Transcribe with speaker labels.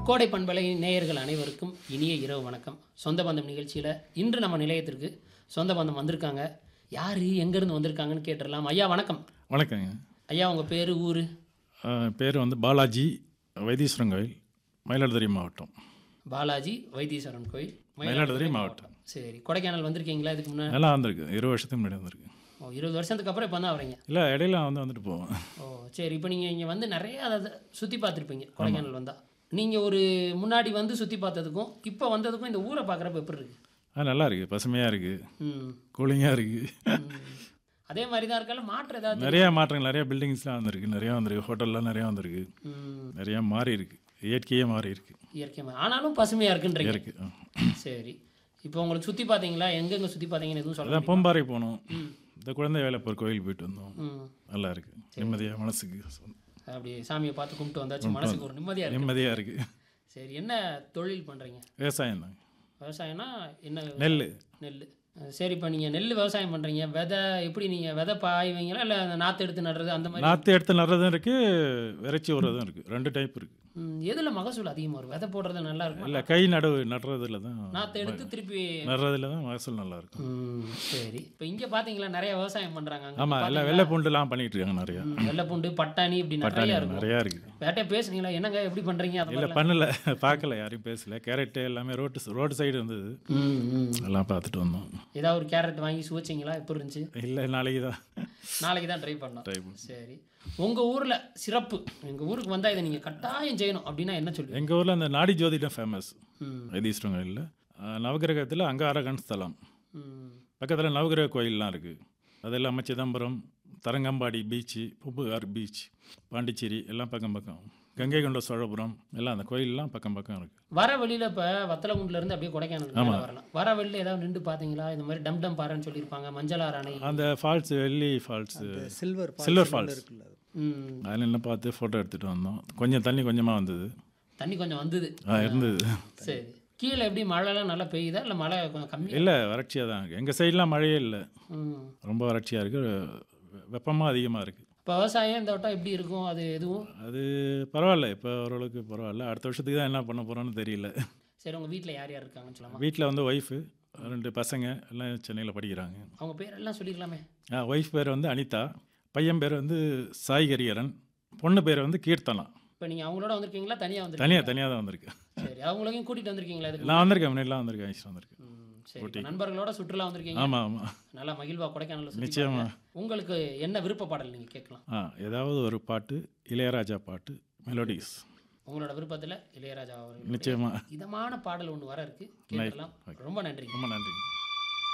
Speaker 1: கோடை பண்பலை நேயர்கள் அனைவருக்கும் இனிய இரவு வணக்கம் சொந்த பந்தம் நிகழ்ச்சியில் இன்று நம்ம நிலையத்திற்கு சொந்த பந்தம் வந்திருக்காங்க யார் எங்கேருந்து வந்திருக்காங்கன்னு கேட்டுடலாம் ஐயா வணக்கம்
Speaker 2: வணக்கங்க
Speaker 1: ஐயா உங்கள் பேர் ஊர்
Speaker 2: அஹ், பேர் வந்து பாலாஜி வைத்தீஸ்வரன் கோயில் மயிலாடுதுறை மாவட்டம்
Speaker 1: பாலாஜி வைத்தீஸ்வரன் கோயில்
Speaker 2: மயிலாடுதுறை மாவட்டம்
Speaker 1: சரி கொடைக்கானல் வந்திருக்கீங்களா இதுக்கு முன்னாடி
Speaker 2: நல்லா வந்திருக்கு இருபது வருஷத்துக்கு முன்னாடி வந்திருக்கு
Speaker 1: ஓ இருபது வருஷத்துக்கு அப்புறம் இப்போ தான் வரீங்க
Speaker 2: இல்லை இடையில வந்து வந்துட்டு போவேன்
Speaker 1: ஓ சரி இப்போ நீங்கள் இங்கே வந்து நிறைய அதை சுற்றி பார்த்துருப்பீங்க கொடைக்கானல் வந்தால் நீங்கள் ஒரு முன்னாடி வந்து சுற்றி பார்த்ததுக்கும் இப்போ வந்ததுக்கும் இந்த ஊரை பார்க்குறப்ப எப்படி இருக்கு
Speaker 2: ஆ நல்லா இருக்குது பசுமையாக இருக்குது
Speaker 1: ம்
Speaker 2: கூலிங்காக இருக்குது
Speaker 1: ம். அதே மாதிரி தான் இருக்கால மாற்றம் ஏதாவது
Speaker 2: நிறையா மாற்றங்கள் நிறையா பில்டிங்ஸ்லாம் வந்திருக்கு நிறையா வந்திருக்கு ஹோட்டல்லாம் நிறையா வந்திருக்கு
Speaker 1: ம்,
Speaker 2: நிறையா மாறி இருக்கு இயற்கையே மாறி இருக்கு
Speaker 1: இயற்கை மா- ஆனாலும் பசுமையாக இருக்குன்றீங்க
Speaker 2: இருக்கு ஆ.
Speaker 1: சரி இப்போ உங்களுக்கு சுற்றி பார்த்தீங்களா எங்கெங்கே சுற்றி பார்த்தீங்கன்னு எதுவும் சொல்ல
Speaker 2: அதான் பூம்பாறை போனோம் இந்த குழந்தை வேலைப்போர் கோயில் போயிட்டு வந்தோம்
Speaker 1: ம்
Speaker 2: நல்லா இருக்கு நிம்மதியாக மனசுக்கு
Speaker 1: அப்படி சாமியை பார்த்து கும்பிட்டு வந்தாச்சு மனசுக்கு ஒரு நிம்மதியாக இருக்கு
Speaker 2: நிம்மதியாக இருக்குது
Speaker 1: சரி என்ன தொழில் பண்ணுறீங்க
Speaker 2: விவசாயம் தான்
Speaker 1: விவசாயம்னா என்ன
Speaker 2: நெல்
Speaker 1: நெல் சரி இப்போ நீங்கள் நெல் விவசாயம் பண்ணுறீங்க விதை எப்படி நீங்கள் விதை பாய்வீங்களா இல்லை அந்த நாற்று எடுத்து நடுறது அந்த மாதிரி
Speaker 2: நாற்று எடுத்து நடுறதும் இருக்குது விரைச்சி விடுறதும் இருக்குது ரெண்டு டைப் இருக்குது
Speaker 1: எதில் மகசூல் அதிகமாக வரும் விதை போடுறது நல்லா இருக்கும்
Speaker 2: இல்லை கை நடவு நடுறதுல தான்
Speaker 1: நாற்று எடுத்து திருப்பி
Speaker 2: நடுறதுல தான் மகசூல் நல்லா இருக்கும்
Speaker 1: ம், சரி இப்போ இங்கே பார்த்தீங்களா நிறைய விவசாயம் பண்ணுறாங்க
Speaker 2: ஆமாம் எல்லாம் வெள்ளை பூண்டுலாம் பண்ணிட்டு இருக்காங்க நிறையா
Speaker 1: வெள்ளைப்பூண்டு பட்டாணி இப்படி நிறைய
Speaker 2: பட்டாணி
Speaker 1: இருக்கும்
Speaker 2: நிறையா இருக்குது
Speaker 1: வேட்டையா பேசுனீங்களா என்னங்க எப்படி பண்ணுறீங்க அது
Speaker 2: இல்லை பண்ணல பார்க்கல யாரையும் பேசல கேரட்டு எல்லாமே ரோட்டு ரோடு சைடு இருந்தது
Speaker 1: ம் ம்
Speaker 2: எல்லாம் பார்த்துட்டு வந்தோம்
Speaker 1: ஏதாவது ஒரு கேரட் வாங்கி சுவைச்சிங்களா எப்படி இருந்துச்சு
Speaker 2: இல்லை நாளைக்கு தான்
Speaker 1: நாளைக்கு தான் ட்ரை பண்ணோம்
Speaker 2: ட்ரை பண்ண
Speaker 1: சரி உங்கள் ஊரில் சிறப்பு எங்கள் ஊருக்கு வந்தால் இதை நீங்கள் கட்டாயம் செய்யணும் அப்படின்னா என்ன சொல்லுவீங்க
Speaker 2: எங்கள் ஊரில் அந்த நாடி ஜோதிடம் ஃபேமஸ்
Speaker 1: ம்
Speaker 2: வைத்தீஸ்வரன் கோயிலில் நவகிரகத்தில் அங்காரகன் ஸ்தலம்
Speaker 1: ம்
Speaker 2: பக்கத்தில் நவகிரக கோயில்லாம் இருக்குது அது இல்லாமல் சிதம்பரம் தரங்கம்பாடி பீச்சு பூம்புகார் பீச் பாண்டிச்சேரி எல்லாம் பக்கம் பக்கம் கங்கை கொண்ட சோழபுரம் எல்லாம் அந்த கோயிலெலாம் பக்கம் பக்கம் இருக்குது
Speaker 1: வர வழியில் இப்போ வத்தலகுண்டுல இருந்து அப்படியே கொடைக்கானல் மேல வரலாம் வர வழியில் ஏதாவது நின்று பார்த்தீங்களா இந்த மாதிரி டம் டம் பாறைன்னு சொல்லியிருப்பாங்க மஞ்சளார் அணை
Speaker 2: அந்த ஃபால்ஸ் வெள்ளி ஃபால்ஸு
Speaker 3: சில்வர்
Speaker 2: சில்வர் ஃபால்ஸ்
Speaker 3: இருக்குல்ல அது.
Speaker 1: ம்
Speaker 2: அதில் என்ன பார்த்து ஃபோட்டோ எடுத்துகிட்டு வந்தோம் கொஞ்சம் தண்ணி கொஞ்சமாக வந்தது
Speaker 1: தண்ணி கொஞ்சம் வந்தது
Speaker 2: ஆ இருந்தது
Speaker 1: சரி கீழே எப்படி மழைலாம் நல்லா பெய்யுதா இல்லை மழை கொஞ்சம் கம்மி
Speaker 2: இல்லை வறட்சியாக தான் இருக்குது எங்கள் சைட்லாம் மழையே இல்லை
Speaker 1: ம்
Speaker 2: ரொம்ப வறட்சியாக இருக்குது வெப்பமாக அதிகமாக இருக்குது
Speaker 1: இப்போ விவசாயம் இந்த வட்டம் எப்படி இருக்கும் அது எதுவும்
Speaker 2: அது பரவாயில்ல இப்போ ஓரளவுக்கு பரவாயில்ல அடுத்த வருஷத்துக்கு தான் என்ன பண்ண போகிறோன்னு தெரியல
Speaker 1: சரி உங்கள் வீட்டில் யார் யார் இருக்காங்கன்னு சொல்லாமா
Speaker 2: வீட்டில் வந்து ஒய்ஃபு ரெண்டு பசங்க எல்லாம் சென்னையில் படிக்கிறாங்க
Speaker 1: அவங்க பேரெல்லாம் சொல்லிக்கலாமே
Speaker 2: ஆ ஒய்ஃப் பேர் வந்து அனிதா பையன் பேர் வந்து சாய் ஹரியரன் பொண்ணு பேர் வந்து கீர்த்தனா
Speaker 1: இப்போ நீங்கள் அவங்களோட வந்திருக்கீங்களா தனியாக வந்திருக்கீங்க
Speaker 2: தனியாக தனியாக தான் வந்திருக்கு
Speaker 1: சரி அவங்களையும் கூட்டிகிட்டு வந்திருக்கீங்களா இதுக்கு
Speaker 2: நான் வந்திருக்கேன் முன்னாடிலாம் வந்திருக்கேன் ஐஸ்வரம் வந்திருக்கேன்
Speaker 1: ம், சரி இப்ப நண்பர்களோட சுற்றுலா வந்திருக்கீங்க
Speaker 2: ஆமாம் ஆமாம்
Speaker 1: நல்லா மகிழ்வா கொடைக்கானல் சுற்றி
Speaker 2: நிச்சயமா.
Speaker 1: பாருங்க. உங்களுக்கு என்ன விருப்ப பாடல் நீங்கள் கேட்கலாம்
Speaker 2: ஆ ஏதாவது ஒரு பாட்டு இளையராஜா பாட்டு மெலோடிஸ்
Speaker 1: உங்களோட விருப்பத்தில் இளையராஜா அவர்கள்
Speaker 2: நிச்சயமாக
Speaker 1: இதமான பாடல் ஒன்று வர இருக்கு கேட்கலாம் ரொம்ப நன்றி
Speaker 2: ரொம்ப நன்றி